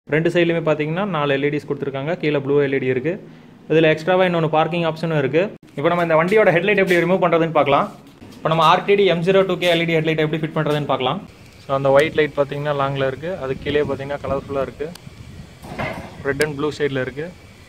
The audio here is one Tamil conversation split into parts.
ரெண்டு சைட்லையுமே பார்த்தீங்கன்னா நாலு எல்இடிஸ் கொடுத்துருக்காங்க கீழே ப்ளூ எல்இடி இருக்குது இதில் எக்ஸ்ட்ராவாக இன்னொன்று பார்க்கிங் ஆப்ஷனும் இருக்குது இப்போ நம்ம இந்த வண்டியோட ஹெட்லைட் எப்படி ரிமூவ் பண்ணுறதுன்னு பார்க்கலாம் இப்போ நம்ம RTD M zero two K LED headlight எப்படி ஃபிட் பண்ணுறதுன்னு பார்க்கலாம் ஸோ அந்த ஒயிட் லைட் பார்த்தீங்கன்னா லாங்கில் இருக்குது அது கீழே பார்த்தீங்கன்னா கலர்ஃபுல்லாக இருக்குது ரெட் அண்ட் ப்ளூ ஷேடில் இருக்குது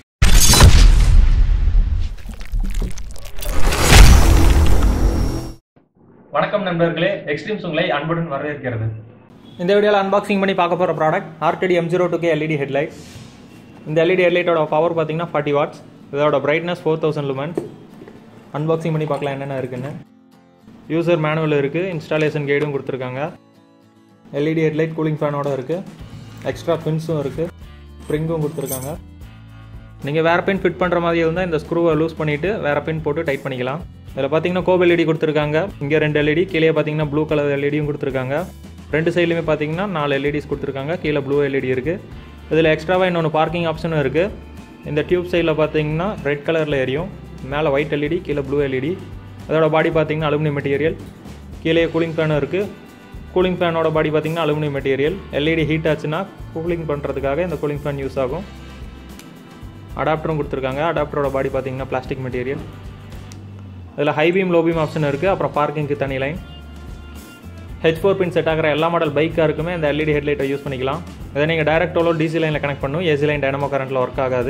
வணக்கம் நண்பர்களே எக்ஸ்ட்ரீம்ஸ் உங்களை அன்புடன் வரவேற்கிறது இந்த வீடியோவில் அன்பாக்சிங் பண்ணி பார்க்க போகிற product RTD M zero two K LED headlight இந்த எல்இடி ஹெட்லைட்டோட பவர் பார்த்தீங்கன்னா ஃபார்ட்டி வாட்ஸ் இதோட brightness four thousand lumens unboxing பண்ணி பார்க்கலாம் என்னென்ன இருக்குன்னு யூசர் மேனுவல் இருக்குது இன்ஸ்டாலேஷன் கைடும் கொடுத்துருக்காங்க எல்இடி ஹெட்லைட் கூலிங் ஃபேனோட இருக்குது எக்ஸ்ட்ரா பின்ஸும் இருக்குது ஸ்ப்ரிங்கும் கொடுத்துருக்காங்க நீங்கள் வேறு பின் ஃபிட் பண்ணுற மாதிரி இருந்தால் இந்த ஸ்க்ரூவை லூஸ் பண்ணிவிட்டு வேறு பின் போட்டு டைட் பண்ணிக்கலாம் இதில் பார்த்தீங்கன்னா கோப் எல்இடி கொடுத்துருக்காங்க இங்கே ரெண்டு எல்இடி கீழே பார்த்தீங்கன்னா ப்ளூ கலர் எல்இடியும் கொடுத்துருக்காங்க ரெண்டு சைட்லையுமே பார்த்தீங்கன்னா நாலு எல்இடிஸ் கொடுத்துருக்காங்க கீழே ப்ளூ எல்இடி இருக்குது இதில் எக்ஸ்ட்ராவாக இன்னொன்று பார்க்கிங் ஆப்ஷனும் இருக்குது இந்த டியூப் சைடில் பார்த்தீங்கன்னா ரெட் கலரில் எரியும் மேலே ஒயிட் எல்இடி கீழே ப்ளூ எல்இடி அதோட பாடி பார்த்தீங்கன்னா அலுமினியம் மெட்டீரியல் கீழே கூலிங் ஃபேனும் இருக்குது கூலிங் ஃபேனோட பாடி பார்த்தீங்கன்னா அலுமினியம் மெட்டீரியல் எல்இடி ஹீட் ஆச்சுன்னா கூலிங் பண்ணுறதுக்காக இந்த கூலிங் ஃபேன் யூஸ் ஆகும் அடாப்டரும் கொடுத்துருக்காங்க அடாப்டரோட பாடி பார்த்தீங்கன்னா பிளாஸ்டிக் மெட்டீரியல் இதில் high beam low beam option இருக்குது அப்புறம் பார்க்கிங்க்கு தனி line H four pin set ஆகிற எல்லா மாடல் பைக்காக இருக்குமே இந்த எல்இடி ஹெட்லைட்டை யூஸ் பண்ணிக்கலாம் இதை நீங்கள் டைரக்டோலோ டிசி லைனில் கனெக்ட் பண்ணும் ஏசி லைன் டைனமோ கரண்ட்டில் ஒர்க் ஆகாது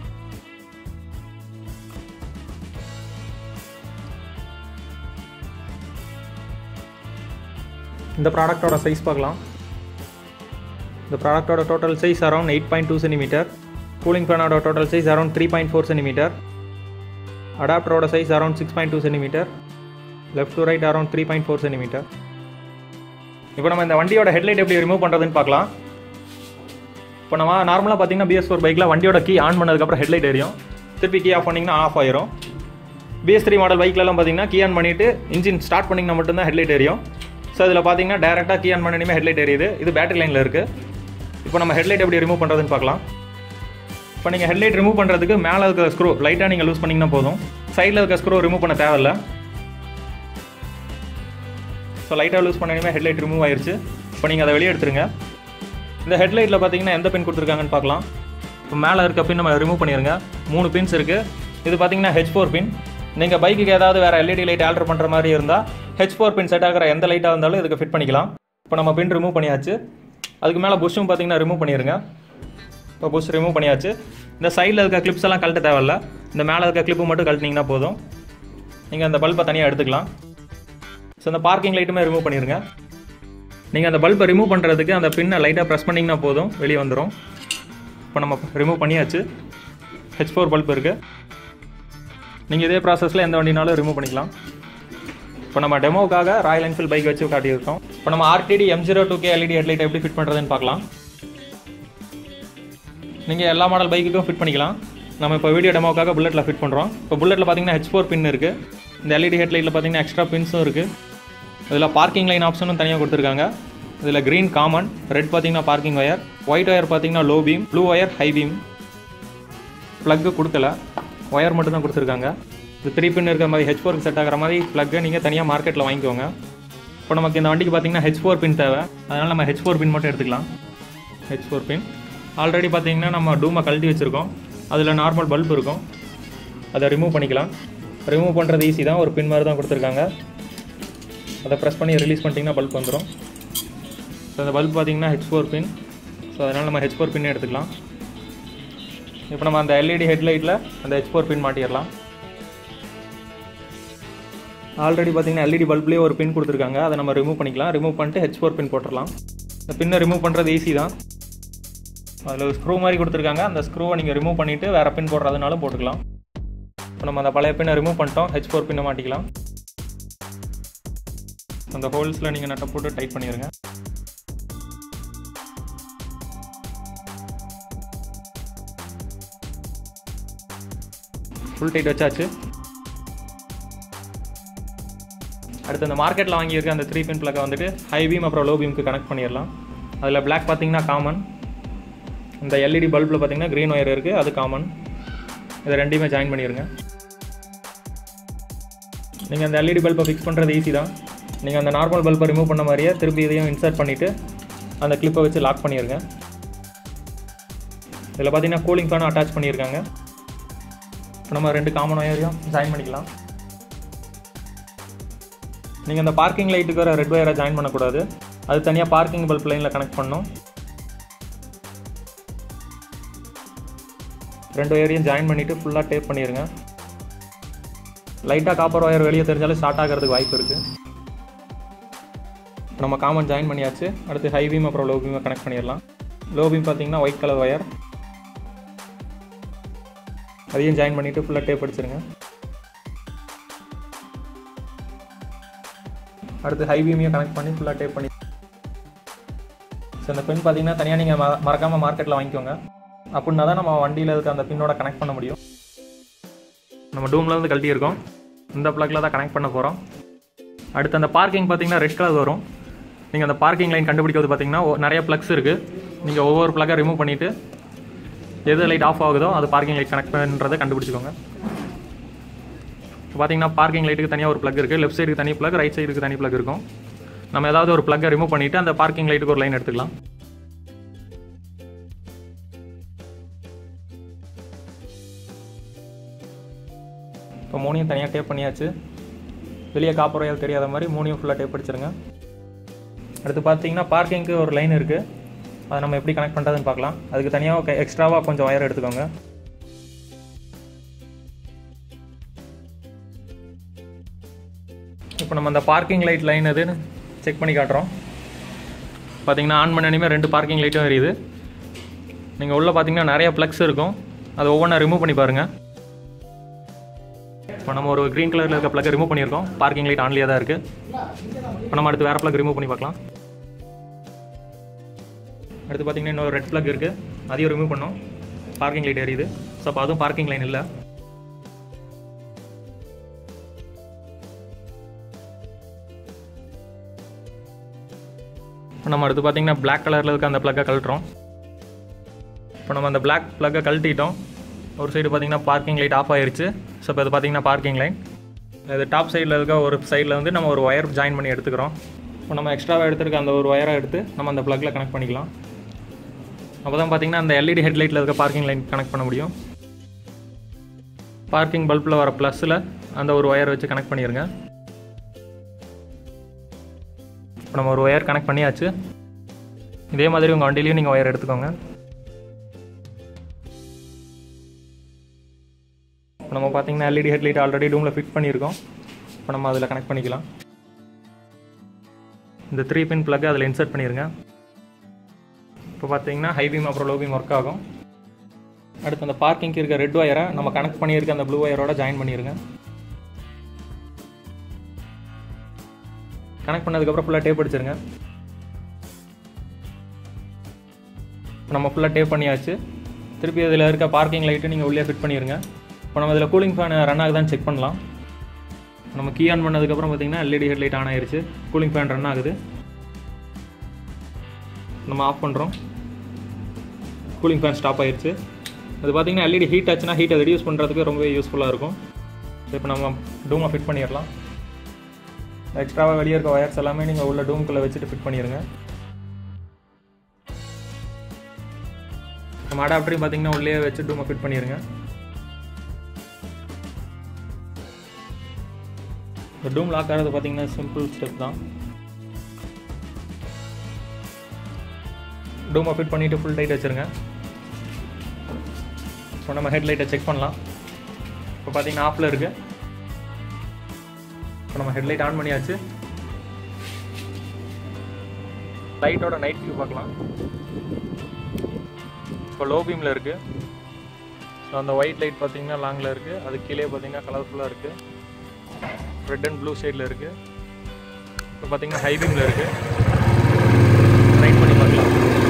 இந்த ப்ராடக்ட்டோட சைஸ் பார்க்கலாம் இந்த ப்ராடக்ட்டோட total size around eight point two centimetre cooling ஃபேனோட total size around three point four centimetre அடாப்டரோட size around six point two centimetre left to right around three point four centimetre இப்போ நம்ம இந்த வண்டியோட ஹெட்லைட் எப்படி ரிமூவ் பண்ணுறதுன்னு பார்க்கலாம் இப்போ நம்ம நார்மலாக பார்த்தீங்கன்னா பிஎஸ் ஃபோர் பைக்கில் வண்டியோட கீ ஆன் பண்ணதுக்கப்புறம் ஹெட்லைட் எரியும் திருப்பி கீ ஆஃப் பண்ணிங்கன்னா ஆஃப் ஆயிரும் பிஎஸ் த்ரீ மாடல் பைக்லலாம் பார்த்தீங்கன்னா கீ ஆன் பண்ணிவிட்டு இன்ஜின் ஸ்டார்ட் பண்ணிங்கன்னா மட்டும்தான் ஹெட்லைட் எரியும் ஸோ இதில் பார்த்தீங்கன்னா டேரெக்டாக கீ ஆன் பண்ணியுமே ஹெட்லைட் எரியுது இது பேட்டரி லைனில் இருக்குது இப்போ நம்ம ஹெட்லைட் எப்படி ரிமூவ் பண்ணுறதுன்னு பார்க்கலாம் இப்போ நீங்கள் ஹெட்லைட் ரிமூவ் பண்ணுறதுக்கு மேலே இருக்க ஸ்க்ரூ லைட்டாக நீங்கள் லூஸ் பண்ணிங்கன்னா போதும் சைடில் இருக்க ஸ்க்ரூ ரிமூவ் பண்ண தேவையில்ல ஸோ லைட்டாக லூஸ் பண்ணணுமே ஹெட்லைட் ரிமூவ் ஆயிருச்சு இப்போ நீங்கள் அதை வெளியே எடுத்துருங்க இந்த ஹெட்லைட்டில் பார்த்தீங்கன்னா எந்த பின் கொடுத்துருக்காங்கன்னு பார்க்கலாம் இப்போ மேலே இருக்க பின் நம்ம ரிமூவ் பண்ணிடுங்க மூணு பின்ஸ் இருக்குது இது பார்த்தீங்கன்னா ஹெச் ஃபோர் பின் நீங்கள் பைக்குக்கு ஏதாவது வேறு எல்இடி லைட் ஆல்டர் பண்ணுற மாதிரி இருந்தால் ஹெச் ஃபோர் பின் செட் ஆகிற எந்த லைட்டாக இருந்தாலும் இதுக்கு ஃபிட் பண்ணிக்கலாம் இப்போ நம்ம பின் ரிமூவ் பண்ணியாச்சு அதுக்கு மேலே புஷ்ஷும் பார்த்தீங்கன்னா ரிமூவ் பண்ணிடுங்க இப்போ புஷ் ரிமூவ் பண்ணியாச்சு இந்த சைடில் இருக்க கிளிப்ஸ் எல்லாம் கழட்ட தேவையில்ல இந்த மேலே இருக்க கிளிப்பு மட்டும் கழட்டினீங்கன்னா போதும் நீங்கள் அந்த பல்பை தனியாக எடுத்துக்கலாம் ஸோ அந்த பார்க்கிங் லைட்டுமே ரிமூவ் பண்ணிடுங்க நீங்கள் அந்த பல்பை ரிமூவ் பண்ணுறதுக்கு அந்த பின்னை லைட்டாக ப்ரெஸ் பண்ணிங்கன்னா போதும் வெளியே வந்துடும் இப்போ நம்ம ரிமூவ் பண்ணியாச்சு ஹெச் ஃபோர் பல்ப் இருக்குது நீங்கள் இதே ப்ராசஸில் எந்த வண்டினாலும் ரிமூவ் பண்ணிக்கலாம் இப்போ நம்ம டெமோக்காக ராயல் என்ஃபீல்ட் பைக் வச்சு காட்டியிருக்கோம் இப்போ நம்ம RTD M zero two K LED headlight எப்படி ஃபிட் பண்ணுறதுன்னு பார்க்கலாம் நீங்கள் எல்லா மாடல் பைக்குக்கும் ஃபிட் பண்ணிக்கலாம் நம்ம இப்போ வீடியோ டெமோக்காக புல்லட்டில் ஃபிட் பண்ணுறோம் இப்போ புல்லட்டில் பார்த்தீங்கன்னா ஹெச் ஃபோர் பின் இருக்குது இந்த எல்இடி ஹெட்லைட்டில் பார்த்தீங்கன்னா எக்ஸ்ட்ரா பின்ஸும் இருக்குது இதில் பார்க்கிங் லைன் ஆப்ஷனும் தனியாக கொடுத்துருக்காங்க இதில் க்ரீன் காமன் ரெட் பார்த்தீங்கன்னா பார்க்கிங் ஒயர் ஒயிட் ஒயர் பார்த்தீங்கன்னா low beam blue wire high beam plug கொடுக்கல ஒயர் மட்டும் தான் கொடுத்துருக்காங்க இது த்ரீ பின் இருக்கிற மாதிரி ஹெச் ஃபோருக்கு செட் ஆகிற மாதிரி ப்ளக்கை நீங்கள் தனியாக மார்க்கெட்டில் வாங்கிக்கோங்க இப்போ நமக்கு இந்த வண்டிக்கு பார்த்தீங்கன்னா ஹெச் ஃபோர் பின் தேவை அதனால் நம்ம ஹெச் ஃபோர் பின் மட்டும் எடுத்துக்கலாம் ஹெச் ஃபோர் பின் ஆல்ரெடி பார்த்தீங்கன்னா நம்ம டூமை கழட்டி வச்சுருக்கோம் அதில் நார்மல் பல்ப் இருக்கும் அதை ரிமூவ் பண்ணிக்கலாம் ரிமூவ் பண்ணுறது ஈஸி தான் ஒரு பின் மாதிரி தான் கொடுத்துருக்காங்க அதை ப்ரெஸ் பண்ணி ரிலீஸ் பண்ணிட்டீங்கன்னா பல்ப் வந்துடும் ஸோ அந்த பல்ப் பார்த்தீங்கன்னா ஹெச் ஃபோர் பின் ஸோ அதனால் நம்ம ஹெச் ஃபோர் பின்னே எடுத்துக்கலாம் இப்போ நம்ம அந்த எல்இடி ஹெட்லைட்டில் அந்த ஹெச் ஃபோர் பின் மாட்டிடலாம் ஆல்ரெடி பார்த்தீங்கன்னா எல்இடி பல்ப்லேயே ஒரு பின் கொடுத்துருக்காங்க அதை நம்ம ரிமூவ் பண்ணிக்கலாம் ரிமூவ் பண்ணிட்டு ஹெச் ஃபோர் பின் போட்டுடலாம் இந்த பின்னை ரிமூவ் பண்ணுறது ஈஸி தான் அதில் ஒரு ஸ்க்ரூ மாதிரி கொடுத்துருக்காங்க அந்த ஸ்க்ரூவை நீங்கள் ரிமூவ் பண்ணிவிட்டு வேறு பின் போடுறதுனாலும் போட்டுக்கலாம் இப்போ நம்ம அந்த பழைய பின்னை ரிமூவ் பண்ணிட்டோம் ஹெச் ஃபோர் பின்னை மாட்டிக்கலாம் அந்த ஹோல்ஸில் நீங்கள் நட்டை போட்டு டைட் பண்ணிடுங்க ஃபுல் டைட் வச்சாச்சு அடுத்து அந்த மார்க்கெட்டில் வாங்கியிருக்க அந்த த்ரீ பின் பிளக்கை வந்துட்டு ஹை பீம் அப்புறம் லோ பீமுக்கு கனெக்ட் பண்ணிடலாம் அதில் பிளாக் பார்த்தீங்கன்னா காமன் இந்த எல்இடி பல்பில் பார்த்தீங்கன்னா க்ரீன் ஒயர் இருக்குது அது காமன் இதை ரெண்டையுமே ஜாயின் பண்ணிடுங்க நீங்கள் அந்த எல்இடி பல்பை ஃபிக்ஸ் பண்ணுறது ஈஸி தான் நீங்கள் அந்த நார்மல் பல்பை ரிமூவ் பண்ண மாதிரியே திருப்பி இதையும் இன்சர்ட் பண்ணிவிட்டு அந்த கிளிப்பை வச்சு லாக் பண்ணிடுங்க இதில் பார்த்தீங்கன்னா கூலிங் ஃபேனும் அட்டாச் பண்ணியிருக்காங்க இப்போ நம்ம ரெண்டு காமன் ஒயரையும் ஜாயின் பண்ணிக்கலாம் நீங்கள் இந்த பார்க்கிங் லைட்டுக்கு வர ரெட் ஒயரை ஜாயின் பண்ணக்கூடாது அது தனியாக பார்க்கிங் பல்ப் லைனில் கனெக்ட் பண்ணணும் ரெண்டு ஒயரையும் ஜாயின் பண்ணிவிட்டு ஃபுல்லாக டேப் பண்ணிடுங்க லைட்டாக காப்பர் ஒயர் வெளியே தெரிஞ்சாலும் ஷார்ட் ஆகிறதுக்கு வாய்ப்பு இருக்குது நம்ம காமன் ஜாயின் பண்ணியாச்சு அடுத்து ஹை பீம் அப்புறம் லோ பீமை கனெக்ட் பண்ணிடலாம் லோ பீம் பார்த்தீங்கன்னா ஒயிட் கலர் ஒயர் அதையும் ஜாயின் பண்ணிவிட்டு ஃபுல்லாக டேப் அடிச்சிருங்க அடுத்து ஹை பீமையும் கனெக்ட் பண்ணி ஃபுல்லாக டேப் பண்ணி ஸோ இந்த பின் பார்த்தீங்கன்னா தனியாக நீங்கள் ம மறக்காமல் மார்க்கெட்டில் வாங்கிக்கோங்க அப்படின்னா தான் நம்ம வண்டியில் இருக்க அந்த பின்னோட கனெக்ட் பண்ண முடியும் நம்ம டூம்லேருந்து கழட்டி இருக்கோம் இந்த ப்ளக்கில் தான் கனெக்ட் பண்ண போகிறோம் அடுத்து அந்த பார்க்கிங் பார்த்தீங்கன்னா ரெட் கலர் வரும் நீங்கள் அந்த பார்க்கிங் லைன் கண்டுபிடிக்கிறது பார்த்தீங்கன்னா ஒ- நிறைய ப்ளக்ஸ் இருக்குது நீங்கள் ஒவ்வொரு ப்ளக்கை ரிமூவ் பண்ணிவிட்டு எது லைட் ஆஃப் ஆகுதோ அது பார்க்கிங் லைட் கனெக்ட் பண்ணுறதை கண்டுபிடிச்சிக்கோங்க இப்போ பார்த்தீங்கன்னா பார்க்கிங் லைட்டுக்கு தனியாக ஒரு ப்ளக் இருக்குது லெஃப்ட் சைடுக்கு தனி ப்ளக் ரைட் சைடுக்கு தனி ப்ளக் இருக்கும் நம்ம ஏதாவது ஒரு ப்ளக்கை ரிமூவ் பண்ணிவிட்டு அந்த பார்க்கிங் லைட்டுக்கு ஒரு லைன் எடுத்துக்கலாம் இப்போ மூணையும் தனியாக டேப் பண்ணியாச்சு வெளியே காப்பர் ஒயர் தெரியாத மாதிரி மூணையும் ஃபுல்லாக டேப் அடிச்சிருங்க அடுத்து பார்த்தீங்கன்னா பார்க்கிங்க்கு ஒரு லைன் இருக்குது அதை நம்ம எப்படி கனெக்ட் பண்ணுறதுன்னு பார்க்கலாம் அதுக்கு தனியாக எக்ஸ்ட்ராவாக கொஞ்சம் ஒயர் எடுத்துக்கோங்க இப்போ நம்ம அந்த பார்க்கிங் லைட் லைன் எதுன்னு செக் பண்ணி காட்டுறோம் பார்த்தீங்கன்னா ஆன் பண்ண ரெண்டு பார்க்கிங் லைட்டும் எரியுது நீங்கள் உள்ளே பார்த்தீங்கன்னா நிறைய ப்ளக்ஸ் இருக்கும் அதை ஒவ்வொன்றா ரிமூவ் பண்ணி பாருங்கள் இப்போ நம்ம ஒரு க்ரீன் கலரில் இருக்க ப்ளக்கை ரிமூவ் பண்ணியிருக்கோம் பார்க்கிங் லைட் ஆன்லேயே தான் இருக்குது இப்போ நம்ம அடுத்து வேறு ப்ளக் ரிமூவ் பண்ணி பார்க்கலாம் அடுத்து பார்த்தீங்கன்னா இன்னொரு ரெட் ப்ளக் இருக்குது அதையும் ரிமூவ் பண்ணோம் பார்க்கிங் லைட் எரியுது ஸோ அப்போ அதுவும் பார்க்கிங் லைன் இல்லை இப்போ நம்ம அடுத்து பார்த்தீங்கன்னா Black கலரில் இருக்க அந்த ப்ளக்கை கழட்டுறோம் இப்போ நம்ம அந்த Black ப்ளக்கை கழட்டிட்டோம் ஒரு சைடு பார்த்தீங்கன்னா பார்க்கிங் லைட் ஆஃப் ஆயிருச்சு ஸோ இப்போ இது பார்த்தீங்கன்னா பார்க்கிங் லைன் இது டாப் சைடில் இருக்க ஒரு சைடில் வந்து நம்ம ஒரு ஒயர் ஜாயின் பண்ணி எடுத்துக்கிறோம் இப்போ நம்ம எக்ஸ்ட்ராவாக எடுத்துருக்க அந்த ஒரு ஒயரை எடுத்து நம்ம அந்த ப்ளக்கில் கனெக்ட் பண்ணிக்கலாம் அப்போ தான் பார்த்தீங்கன்னா அந்த எல்இடி ஹெட்லைட்டில் இருக்க பார்க்கிங் லைன் கனெக்ட் பண்ண முடியும் பார்க்கிங் பல்பில் வர ப்ளஸில் அந்த ஒரு ஒயர் வச்சு கனெக்ட் பண்ணிடுங்க இப்போ நம்ம ஒரு ஒயர் கனெக்ட் பண்ணியாச்சு இதே மாதிரி உங்கள் வண்டிலையும் நீங்கள் ஒயர் எடுத்துக்கோங்க இப்போ நம்ம பார்த்தீங்கன்னா எல்இடி ஹெட்லைட் ஆல்ரெடி டூமில் ஃபிட் பண்ணியிருக்கோம் இப்போ நம்ம அதில் கனெக்ட் பண்ணிக்கலாம் இந்த த்ரீ பின் ப்ளக்கை அதில் இன்சர்ட் பண்ணிடுங்க இப்போ பார்த்தீங்கன்னா ஹை பீம் அப்புறம் லோ பீம் ஒர்க் ஆகும் அடுத்து அந்த பார்க்கிங்க்கு இருக்க ரெட் ஒயரை நம்ம கனெக்ட் பண்ணியிருக்க அந்த ப்ளூ ஒயரோட ஜாயின் பண்ணிடுங்க கனெக்ட் பண்ணதுக்கப்புறம் ஃபுல்லாக டேப் அடிச்சிருங்க இப்போ நம்ம ஃபுல்லாக டேப் பண்ணியாச்சு திருப்பி இதில் இருக்க பார்க்கிங் லைட்டு நீங்கள் உள்ளே ஃபிட் பண்ணிடுங்க இப்போ நம்ம இதில் கூலிங் ஃபேன் ரன் ஆகுதான்னு செக் பண்ணலாம் நம்ம கீ ஆன் பண்ணதுக்கப்புறம் பார்த்தீங்கன்னா எல்இடி ஹெட்லைட் ஆன் ஆயிருச்சு கூலிங் ஃபேன் ரன் ஆகுது நம்ம ஆஃப் பண்ணுறோம் கூலிங் ஃபேன் ஸ்டாப் ஆயிருச்சு அது பார்த்தீங்கன்னா எல்இடி ஹீட் ஆச்சுன்னா ஹீட்டை ரெடியூஸ் பண்ணுறதுக்கு ரொம்பவே யூஸ்ஃபுல்லாக இருக்கும் இப்போ நம்ம டூமை ஃபிட் பண்ணிடலாம் எக்ஸ்ட்ராவாக வெளியே இருக்க ஒயர்ஸ் எல்லாமே நீங்கள் உள்ள டூம்குள்ளே வச்சுட்டு ஃபிட் பண்ணிடுங்க நம்ம அடாப்டரையும் பார்த்தீங்கன்னா உள்ளே வச்சு டூமை ஃபிட் பண்ணிடுங்க இந்த டூம் லாக் ஆகிறது பார்த்தீங்கன்னா சிம்பிள் ஸ்டெப் தான் டூமை ஃபிட் பண்ணிவிட்டு ஃபுல் டைட் வச்சுருங்க இப்போ நம்ம ஹெட்லைட்டை செக் பண்ணலாம் இப்போ பார்த்தீங்கன்னா ஆஃபில் இருக்குது இப்போ நம்ம ஹெட்லைட் ஆன் பண்ணியாச்சு லைட்டோட நைட் வியூ பார்க்கலாம் இப்போ லோ பீமில் இருக்குது ஸோ அந்த ஒயிட் லைட் பார்த்தீங்கன்னா லாங்கில் இருக்குது அது கீழே பார்த்தீங்கன்னா கலர்ஃபுல்லாக இருக்குது ரெட் அண்ட் ப்ளூ ஷேடில் இருக்குது இப்போ பார்த்தீங்கன்னா ஹை பீமில் இருக்குது ரைட் பண்ணி பார்க்கலாம்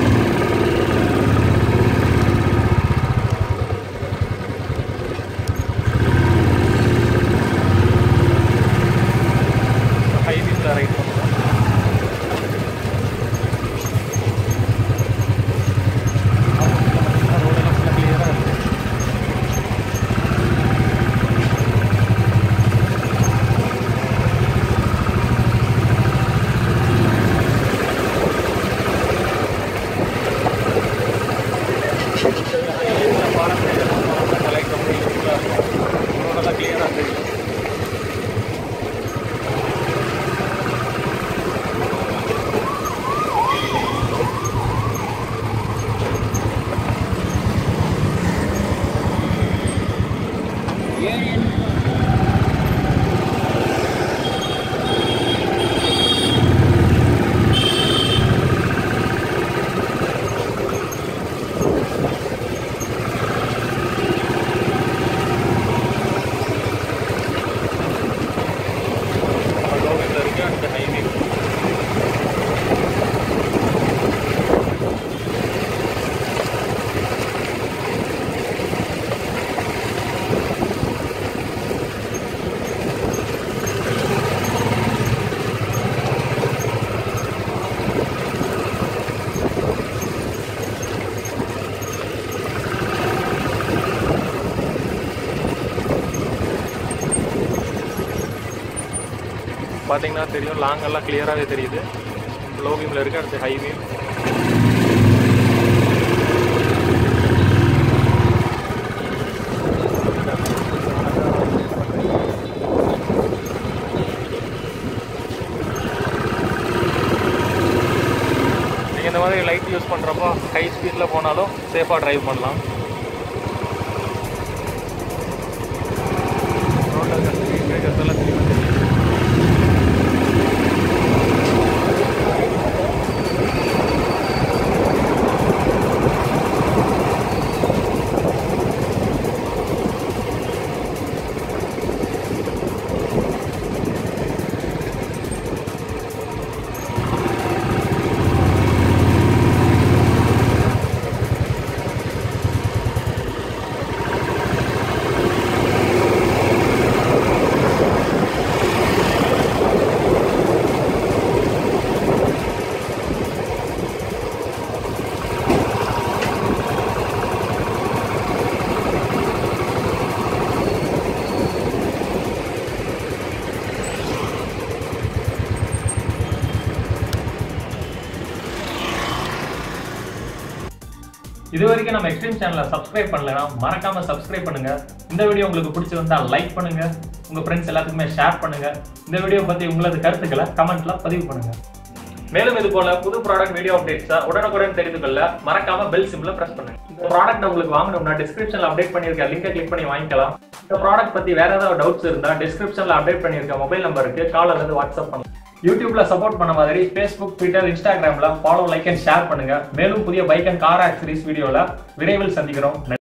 ஹை பீமில் ரைட் பண்ணலாம் ரோடெல்லாம் ஃபுல்லாக கிளியராக இருக்குது கோவிந்த வரைக்கும் அடுத்த ஹைவே பார்த்தீங்கன்னா தெரியும் லாங் எல்லாம் கிளியராகவே தெரியுது லோ பீமில் இருக்கு அடுத்து ஹை பீம் நீங்கள் இந்த மாதிரி லைட் யூஸ் பண்ணுறப்போ ஹை ஸ்பீடில் போனாலும் சேஃபாக டிரைவ் பண்ணலாம் ரோட்டில் இருக்க ஸ்பீட் பிரேக்கர்ஸ் எல்லாம் தெளிவாக தெரியுது இது வரைக்கும் நம்ம எக்ஸ்ட்ரீம் சேனலை சப்ஸ்கிரைப் பண்ணலனா மறக்காம சப்ஸ்கிரைப் பண்ணுங்க இந்த வீடியோ உங்களுக்கு பிடிச்சிருந்தா லைக் பண்ணுங்க உங்க ஃப்ரெண்ட்ஸ் எல்லாத்துக்குமே ஷேர் பண்ணுங்க இந்த வீடியோ பத்தி உங்களது கருத்துக்களை கமெண்ட்ல பதிவு பண்ணுங்க மேலும் இது போல புது ப்ராடக்ட் வீடியோ அப்டேட்ஸா உடனுக்குடன் தெரிந்து கொள்ள மறக்காம பெல் சிம்ல பிரஸ் பண்ணுங்க இந்த ப்ராடக்ட் உங்களுக்கு வாங்கணும்னா டிஸ்கிரிப்ஷன்ல அப்டேட் பண்ணிருக்க லிங்கை கிளிக் பண்ணி வாங்கிக்கலாம் இந்த ப்ராடக்ட் பத்தி வேற ஏதாவது டவுட்ஸ் இருந்தா டிஸ்கிரிப்ஷன்ல அப்டேட் பண்ணிருக்க மொபைல் நம்பருக்கு கால் அல்லது வாட்ஸ்அப் பண்ணுங்க யூடியூப்ல சப்போர்ட் பண்ண மாதிரி ஃபேஸ்புக் ட்விட்டர் இன்ஸ்டாகிராம்ல ஃபாலோ லைக் அண்ட் ஷேர் பண்ணுங்க மேலும் புதிய பைக் அண்ட் கார் ஆக்சரிஸ் வீடியோல விரைவில் சந்திக்கிறோம்